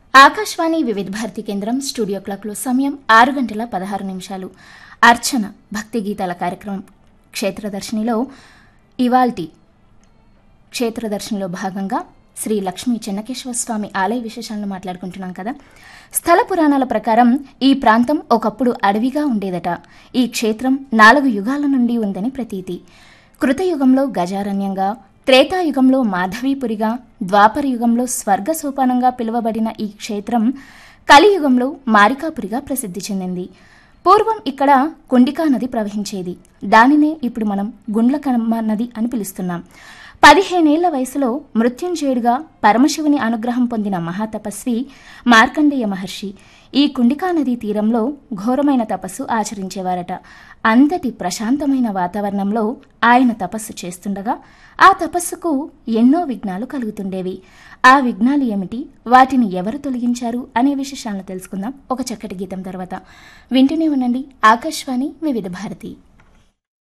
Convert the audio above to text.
ఆకాశవాణి వివిధ భారతి కేంద్రం స్టూడియో క్లాక్లో సమయం ఆరు గంటల పదహారు నిమిషాలు అర్చన భక్తి గీతాల కార్యక్రమం క్షేత్రదర్శినిలో ఇవాల్టి క్షేత్రదర్శినిలో భాగంగా శ్రీ లక్ష్మీ చెన్నకేశ్వర స్వామి ఆలయ విశేషాలను మాట్లాడుకుంటున్నాం కదా స్థల పురాణాల ప్రకారం ఈ ప్రాంతం ఒకప్పుడు అడవిగా ఉండేదట ఈ క్షేత్రం నాలుగు యుగాల నుండి ఉందని ప్రతీతి కృతయుగంలో గజారణ్యంగా త్రేతాయుగంలో మాధవీపురిగా ద్వాపర యుగంలో స్వర్గ సోపానంగా పిలువబడిన ఈ క్షేత్రం కలియుగంలో మారికాపురిగా ప్రసిద్ధి చెందింది పూర్వం ఇక్కడ కుండికా నది ప్రవహించేది దానినే ఇప్పుడు మనం గుండ్లకమ్మ నది అని పిలుస్తున్నాం పదిహేనేళ్ల వయసులో మృత్యుంజయుడిగా పరమశివుని అనుగ్రహం పొందిన మహాతపస్వి మార్కండేయ మహర్షి ఈ కుండికా నదీ తీరంలో ఘోరమైన తపస్సు ఆచరించేవారట అంతటి ప్రశాంతమైన వాతావరణంలో ఆయన తపస్సు చేస్తుండగా ఆ తపస్సుకు ఎన్నో విఘ్నాలు కలుగుతుండేవి ఆ విఘ్నాలు ఏమిటి వాటిని ఎవరు తొలగించారు అనే విశేషాలను తెలుసుకుందాం ఒక చక్కటి గీతం తర్వాత వింటూనే ఉండండి ఆకాశవాణి వివిధ భారతి